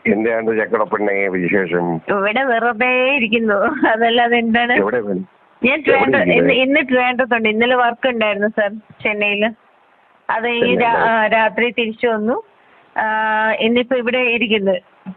എന്താണ് ചക്കടപ്പെണ്ണെ വിശേഷം ഇവിടെ വെറുതെ ഇരിക്കുന്നു അതല്ലാതെ എന്താണ് എവിടെ വേണം? ഞാൻ ട്രിവാൻഡ്രം എവിടെ ഇന്ന് ഇരിക്കുന്നെ? ഇന്ന് ട്രിവാൻഡ്രത്തുണ്ട് ഇന്നലെ വർക്ക് ഉണ്ടായിരുന്നു സാർ ചെന്നൈയിൽ അത് ഈ രാ- ആ, രാത്രി തിരിച്ചു വന്നു ആ, ഇന്നിപ്പോ ഇവിടെ ഇരിക്കുന്നു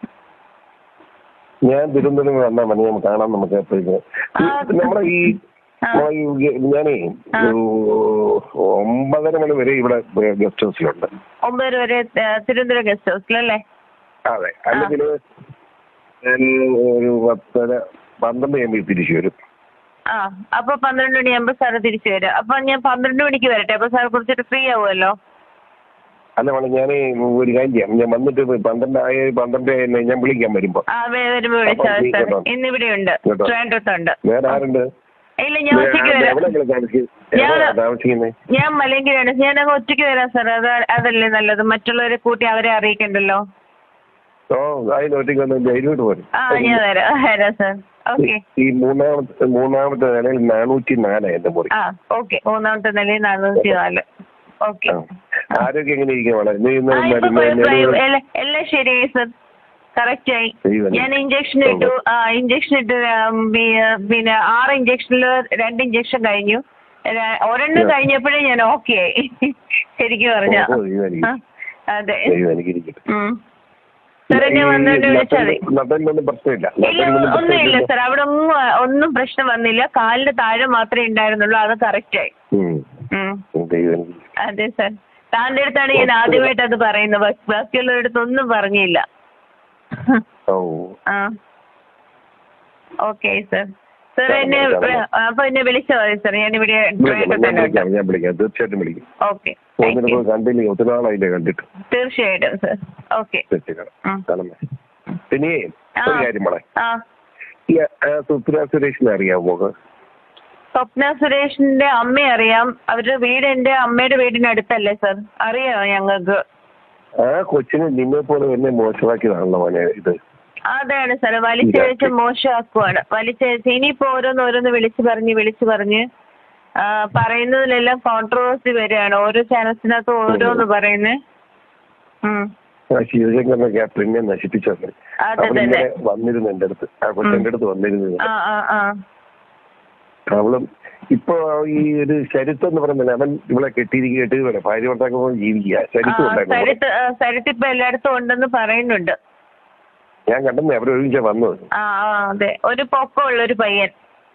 ഞാൻ തിരുവനന്തപുരം വന്നാൽ മതി നമുക്ക് കാണാം നമുക്ക് എപ്പോഴും ആ. നമ്മുടെ ഈ ആ. നമ്മളെ ഈ ഗ- ഞാനേ ആ. ഒരു ഒമ്പതര മണി വരെ ഇവിടെ ഗസ്റ്റ് ഹൗസിലുണ്ട് ഒമ്പത് വരെ ആ, തിരുവനന്തപുരം ഗസ്റ്റ് ഹൗസിലല്ലേ അതെ അല്ലെങ്കിൽ ഞാൻ ഒരു പത്തര പന്ത്രണ്ട് കഴിയുമ്പോൾ തിരിച്ചു വരും ആ അപ്പൊ പന്ത്രണ്ട് മണിയാകുമ്പോ സാറ് തിരിച്ചു വരും അപ്പൊ ഞാൻ പന്ത്രണ്ട് മണിക്ക് വരട്ടെ അപ്പൊ സാർ കുറച്ചിട്ട് ഫ്രീ ആവുമല്ലോ അല്ല വേണം ഞാൻ ഒരു കാര്യം ചെയ്യാം ഞാൻ വന്നിട്ട് പന്ത്രണ്ട് ആയ പന്ത്രണ്ട് ആയ ഞാൻ വിളിക്കാം വരുമ്പോ ആ വേ- വരുമ്പോ വിളിച്ചാൽ അപ്പൊ മതി സാർ കേട്ടോ. ഇന്നിവിടെ ഉണ്ട് കേട്ടോ. ട്രിവാൻഡ്രത്തുണ്ട് വേറെ ആരുണ്ട് ഇല്ല ഞാൻ ഒറ്റയ്ക്ക് എവിടെ വരാം താമസിക്കുന്നത് ഞാൻ- എവിടെയാ താമസിക്കുന്നത് ഞാൻ മലയങ്കിലാണ് ഞാൻ അങ്ങ് ഒറ്റയ്ക്ക് വരാം സാർ അത് അതല്ലേ നല്ലത് മറ്റുള്ളവരെ കൂട്ടി അവരെ അറിയിക്കണ്ടല്ലോ ഓ അതിന് ഒറ്റയ്ക്ക് വന്ന് ധൈര്യമായിട്ട് പോരും ആ ഞാൻ വരാം വരാം സാർ ഓക്കെ ഈ മൂന്നാമത്തെ മൂന്നാമത്തെ നിലയിൽ നാനൂറ്റി നാലാ എന്റെ മുറി ആ ഓക്കെ മൂന്നാമത്തെ നിലയിൽ നാനൂറ്റി നാല് ഓക്കെ ആ. ആരോഗ്യം എങ്ങനെ ഇരിക്കുവാണ് നീ ഇന്ന് ആ ഇപ്പൊ മരുന്ന് കുഴപ്പമില്ല മരുന്ന് എല്ലാം എല്ലാം ശരിയായി സർ കറക്റ്റ് ആയി ദൈവമേ. ഞാൻ ഇഞ്ചക്ഷൻ ഇട്ടു ആ ഇഞ്ചക്ഷൻ ഇട്ട് ഉം, പി- പിന്നെ ആറ് ഇഞ്ചക്ഷനിൽ രണ്ട് ഇഞ്ചക്ഷൻ കഴിഞ്ഞു ര- ഒരെണ്ണം Yeah. കഴിഞ്ഞപ്പോഴേ ഞാൻ ഓക്കെ ആയി ശരിക്കും പറഞ്ഞ ഓ, ദൈവം എനിക്ക് അതെ ദൈവം എനിക്ക് ഇരിക്കട്ടെ ഉം. സാർ എന്നെ വന്നിട്ട് വിളിച്ചാൽ മതി നട്ടലിനൊന്നും പ്രശ്നമില്ല ഇല്ല നട്ടലിനൊന്നും ഒന്നുമില്ല പ്രശ്നമില്ല സാർ അവിടെ ഒന്നും ഒന്നും പ്രശ്നം വന്നില്ല കാലിന്റെ താഴെ മാത്രമേ ഉണ്ടായിരുന്നുള്ളൂ അത് കറക്റ്റ് ആയി ഉം. ഉം. ദൈവം എനിക്ക് അതെ സാർ താൻ്റെ അടുത്താണ് ഞാൻ ആദ്യമായിട്ട് അത് പറയുന്നത് ബാക്കി- ബാക്കിയുള്ളവരുടെ അടുത്ത് ഒന്നും പറഞ്ഞില്ല ഓ ആ ഓക്കെ സാർ സാർ എന്നെ അപ്പൊ എന്നെ വിളിച്ചാൽ മതി സാർ ഞാനിവിടെ വിളിക്കാം, ഞാൻ വിളിക്കാം ഞാൻ വിളിക്കാം തീർച്ചയായിട്ടും വിളിക്കും ഓക്കെ താങ്ക് ഒന്നിനെ യു പോയി കണ്ടില്ലേ ഒത്തിരി നാളായില്ലേ കണ്ടിട്ട് തീർച്ചയായിട്ടും സാർ ഓക്കെ തീർച്ചയായിട്ടും ഉം. കാണുന്നേ പിന്നെ ആ. ഒരു കാര്യം മോളെ ആ ഈ ആ, സുപ്രിയ സുരേഷിനെ അറിയാമോ സ്വപ്ന സുരേഷിന്റെ അമ്മയെ അറിയാം അവരുടെ വീട് എന്റെ അമ്മയുടെ വീടിനടുത്തല്ലേ സാർ അറിയാം ഞങ്ങൾക്ക് ആ കൊച്ചിനെ നിന്നെ പോലെ എന്നെ മോശമാക്കിയതാണല്ലോ മോനെ ഇത് അതാണ് സാർ വലിച്ചഴിച്ച് മോശമാക്കുവാണ് വലിച്ചഴിച്ച് ഇനിയിപ്പോ ഓരോന്ന് ഓരോന്ന് വിളിച്ചു പറഞ്ഞ് വിളിച്ചു പറഞ്ഞ് ആ, പറയുന്നതിലെല്ലാം കോൺട്രവേഴ്സി വരികയാണ് ഓരോ ചാനൽസിനകത്ത് ഓരോന്ന് പറയുന്നേ ഉം. ആ ശിവശങ്കറിനൊക്കെ ആ പെണ്ണെ നശിപ്പിച്ചത് അതെ അവളിങ്ങനെ തന്നെ വന്നിരുന്നു എന്റെ അടുത്ത് ആ കൊച്ചു എന്റെ അടുത്ത് വന്നിരുന്നു ആ ആ ആ അവളും ഇപ്പൊ ഈ ഒരു ശരിത്വം എന്ന് പറയുന്നില്ല അവൻ ഇവളെ കെട്ടിയിരിക്കുക കെട്ടിയതുപോലെ ഭാര്യ ഭർത്താക്കൾ ജീവിക്കുക ആ, ശരിത്വം ഉണ്ടായിരുന്നു സരിത്ത് ആ, സരിത്ത് ഇപ്പൊ എല്ലായിടത്തും ഉണ്ടെന്ന് പറയുന്നുണ്ട് ഞാൻ കണ്ടെന്നേ അവർ ഒരുമിച്ചാ വന്നത് ആ ആ അതെ ഒരു പൊക്കമുള്ള ഒരു പയ്യൻ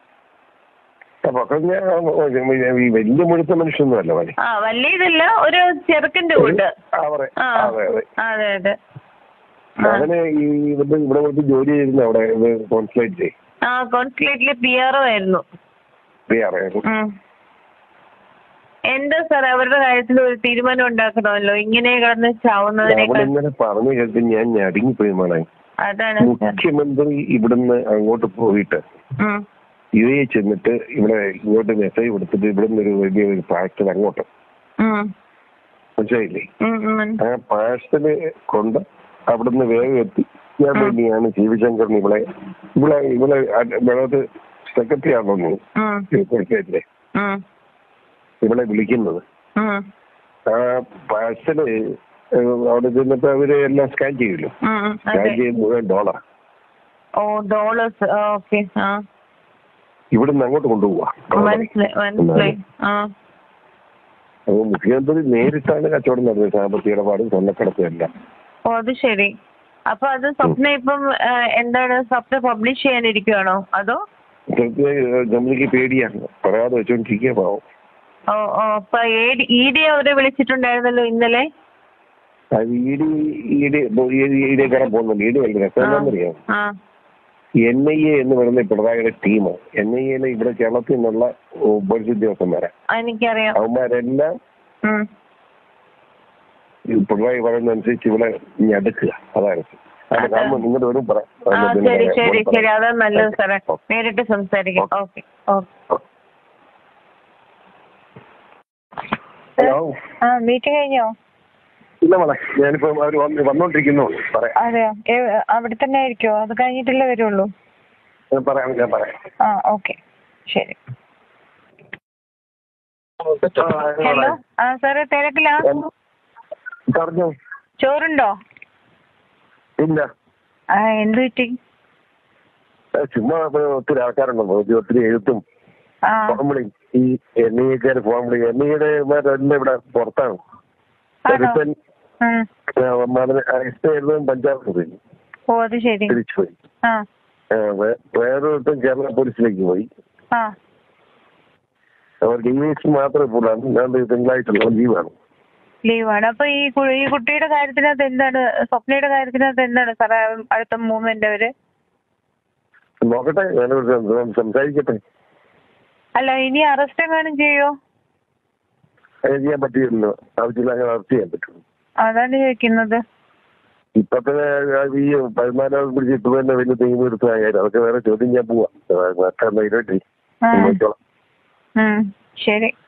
അപ്പൊ ഒക്കെ ഞാൻ ഈ വലിയ മുഴുത്ത മനുഷ്യനൊന്നും അല്ല അവനെ ആ വലിയ ഇതില്ല ഒരു ചെറുക്കന്റെ കൂട്ട് അവരെ ആ അതെ അതെ അതെ അതെ ആ. അവന് ഈ ഇവിടെ ഇവിടെ വന്നിട്ട് ജോലി ചെയ്തിരുന്നു അവിടെ കോൺസുലേറ്റ് ആ കോൺസുലേറ്റിലെ പി ആർ ഒ ആയിരുന്നു അറിയാം ഉം. എന്താ സാർ അവരുടെ കാര്യത്തിൽ ഒരു തീരുമാനം ഉണ്ടാക്കണമല്ലോ ഇങ്ങനെ കിടന്ന് ചാവുന്നതിനേക്കാൾ അവളിങ്ങനെ പറഞ്ഞു കേട്ട് ഞാൻ ഞടുങ്ങിപ്പോയി മോളെ അതാണ് സാർ മുഖ്യമന്ത്രി ഇവിടുന്ന് അങ്ങോട്ട് പോയിട്ട് ഉം. യു എ ചെന്നിട്ട് ഇവിടെ ഇങ്ങോട്ട് മെസ്സേജ് കൊടുത്തിട്ട് ഇവിടുന്ന് ഒരു വലിയ ഒരു പാഴ്സൽ അങ്ങോട്ട് ഉം. മനസ്സിലായില്ലേ ഉം, ഉം. ആ പാഴ്സല് കൊണ്ട് അവിടുന്ന് വേഗം എത്തി ഞാൻ വേണ്ടിയാണ് ശിവശങ്കറിന് ഇവിടെ ഇവിടെ ഇവിടെ വെള്ളത്ത് സെക്രട്ടറി ആണോ ഉം. കോൺസുലേറ്റിലെ ഉം. ഇവിടെ വിളിക്കുന്നത് ഉം. ആ പാഴ്സല് അവിടെ ചെന്നിട്ട് അവര് എല്ലാം സ്കാൻ ചെയ്യുമല്ലോ ഉം, ഉം. സ്കാൻ അതെ ചെയ്യുന്ന മുഴുവൻ ഡോളർ ഓ ഡോളേഴ്സ് ഓക്കെ ആ ഇവിടുന്ന് അങ്ങോട്ട് കൊണ്ടുപോവാ മനസ്സിലായി മനസ്സിലായി ആ അപ്പൊ മുഖ്യമന്ത്രി നേരിട്ടാണ് കച്ചവടം നടന്നത് സാമ്പത്തിക ഇടപാടും സ്വർണ്ണക്കടത്തും എല്ലാം ഓ അത് ശരി അപ്പൊ അത് സ്വപ്ന ഇപ്പം ആ, എന്താണ് സ്വപ്ന പബ്ലിഷ് ചെയ്യാനിരിക്കുവാണോ അതോ കമ്പനിക്ക് പേടിയാണ് പറയാതെ വെച്ചോണ്ടിരിക്കുക പാവം ഓ ഓ അപ്പൊ ഇ ഡി അവരെ വിളിച്ചിട്ടുണ്ടായിരുന്നല്ലോ ഇന്നലെ അത് ഈടി ഈടി ഈടി കടം പോകുന്നുണ്ട് ഈടി വലിയ രസം എന്താണെന്നറിയാം ആ എൻ ഐ എ എന്ന് പറയുന്ന പിണറായിയുടെ ടീമാണ് എൻ ഐ എയിലെ ഇവിടെ കേരളത്തിൽ നിന്നുള്ള പോലീസ് ഉദ്യോഗസ്ഥന്മാരാ എനിക്കറിയാം അവന്മാരെല്ലാം ഉം. ഈ പിണറായി പറയുന്ന അനുസരിച്ച് ഇവിടെ ഞടുക്കുക അതാണ് അതിന്റെ കാരണം നിങ്ങളുടെ ഒരു പറ ആ അതിന്റെ ശരി പിന്നെ ശരി പറയാം. ശരി അതാ നല്ലത് സാറേ ഓക്കെ. നേരിട്ട് സംസാരിക്കാം ഓക്കെ ഓക്കെ ഹലോ ആ മീറ്റിംഗ് കഴിഞ്ഞോ ഇല്ല മോളെ ഞാനിപ്പോ അവർ വന്ന് വന്നോണ്ടിരിക്കുന്നു പറയാം അതെയോ ഏ- അവിടെ തന്നെ ആയിരിക്കോ അത് കഴിഞ്ഞിട്ടല്ലേ വരുള്ളൂ ഞാൻ പറയാം ഞാൻ പറയാം ആ ഓക്കെ ശരി ആ, ഹലോ ആ സാറേ തിരക്കിലാ പറഞ്ഞോ ചോറുണ്ടോ ഇല്ല ആ എന്ത് പറ്റി അത് ചുമ്മാ ഇപ്പൊ ഒത്തിരി ആൾക്കാരുണ്ടല്ലോ ഒത്തിരി- ഒത്തിരി എഴുത്തും ആ ഫോൺ വിളി ഈ എൻ ഐക്കാർ ഫോൺ വിളി എൻ ഐയുടെ എല്ലാം ഇവിടെ പുറത്താണ് ആണോ ഒരുത്തൻ ഉം. എഴുതും പഞ്ചാബ് പോയി ഓ അത് ശരി തിരിച്ചു പോയി ആ ആ, വേ- വേറൊരുത്തൻ കേരള പോലീസിലേക്ക് പോയി ആ അവർ ഡി എസ് മാത്രമേ പോലാണ് ഞാൻ തിങ്കളാഴ്ച ലീവാണ് ലീവാണ് അപ്പൊ ഈ കു- ഈ കുട്ടിയുടെ കാര്യത്തിനകത്ത് എന്താണ് സ്വപ്നയുടെ കാര്യത്തിനകത്ത് എന്താണ് സാറേ അടുത്ത മൂവ്മെന്റ് അവര് നോക്കട്ടെ ഞാനൊരു സം- സംസാരിക്കട്ടെ അല്ല ഇനി അറസ്റ്റ് എങ്ങാനും ചെയ്യോ അത് ചെയ്യാൻ പറ്റില്ലല്ലോ ആവശ്യമില്ല അങ്ങനെ അറസ്റ്റ് ചെയ്യാൻ പറ്റും അതാണ് ചോദിക്കുന്നത് ഇപ്പത്തെ ഈ പതിനാലാമത് പിടിച്ചിട്ട് തന്നെ വലിയ തെയ്യം എടുത്തായാലും അതൊക്കെ വേറെ ചോദ്യം ഞാൻ പോവാം മറ്റേ ധൈര്യമായിട്ട് ആ. നോക്കിക്കോളാം ഉം ശരി